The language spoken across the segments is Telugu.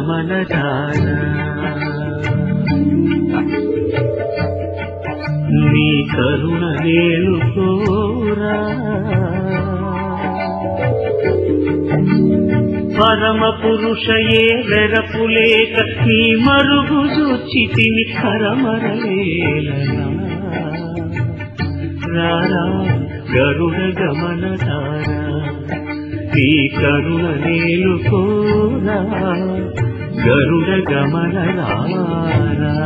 గమనదాన నీ కరుణ నేను కోరా పరమ పురుషయే వెరపులేక నీ మరుగు చూచితిని కరమరలేలనా రారా గరుడ గమనదారా నీ కరుణ నేను కోరా గరుడ గమన రారా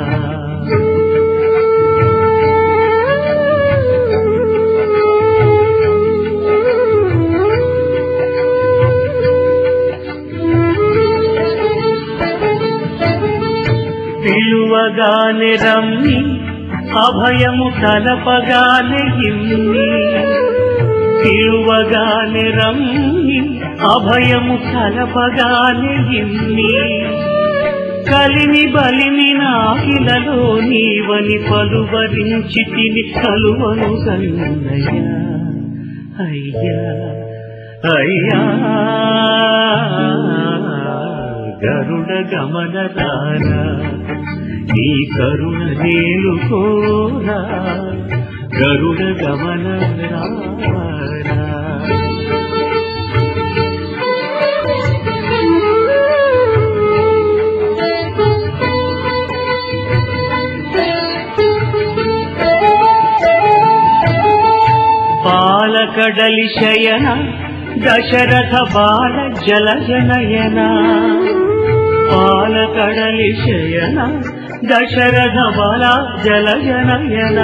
పిలువగానే రమ్మి అభయము తలపగానే ఇమ్మి పిలువగానే రమ్మి అభయము తలపగానే ఇమ్మి కలిమి బలిమి నాకిలలో నీవని పలువరించి తిని కలువను గన్నయ్యా అయ్యా అయ్యా గరుడ గమనదారా నీ కరుణ నేను కోరా గరుడ గమన రారా పాలకడలి శయన దశరథ బాల జలజనయన పాలకడలి శయన దశరథ బాల జలజనయన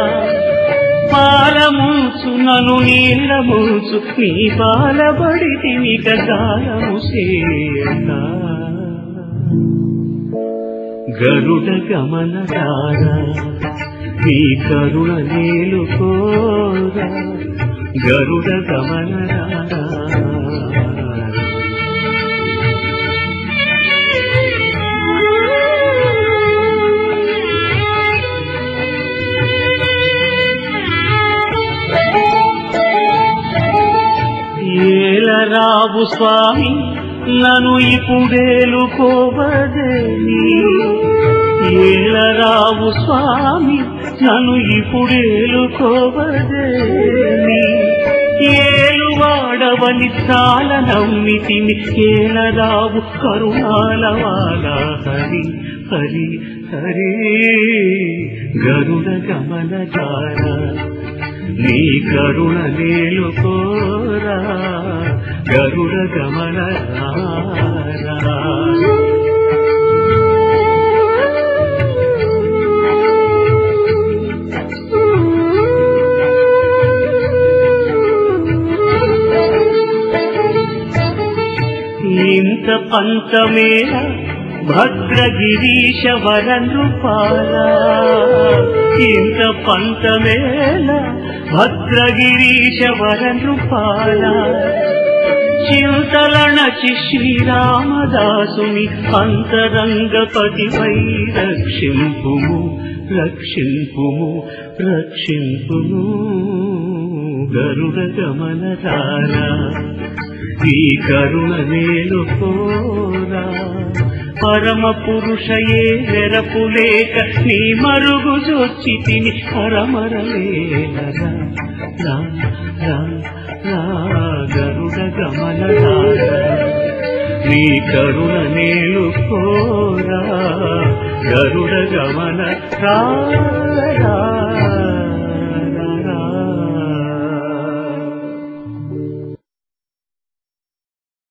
పాలమూచు నను నీళ్ళ మూచు నీ పాలబడి తినిక కాలము సేయక గరుడ గమనదారా నీ కరుణ నేను కోరా గరుడ గమనదారా ఏలరావు స్వామి నన్ను ఇప్పుడేలుకోవదేని ఏలరావు స్వామి నన్ను ఇప్పుడేలుకోవదేని ఏలువాడవని చాలా నమ్మితిని ఏలరావు కరుణాలవాల హరి హరి హరి గరుడ గమనదార నీ కరుణ నేను కోరా గరుడ గమన రారా. ఇంత పంతమేళ భద్రగిరీశ వర నృపాల ఇంత పంతమేళ భద్రగిరీశ వర నృపాల చింతలణచి శ్రీరామదాసుని అంతరంగపతి వై రక్షింపుము రక్షింపుము రక్షింపుము గరుడ గమనదారా ఈ కరుణ నేను కోరా పరమ పురుషయే వెరపులేక నీ మరుగు జొచ్చి తిని పరమరలేలరా రా రా రా గరుడ గమనదారా నీ కరుణ నేను కోరా గరుడ గమన రా రా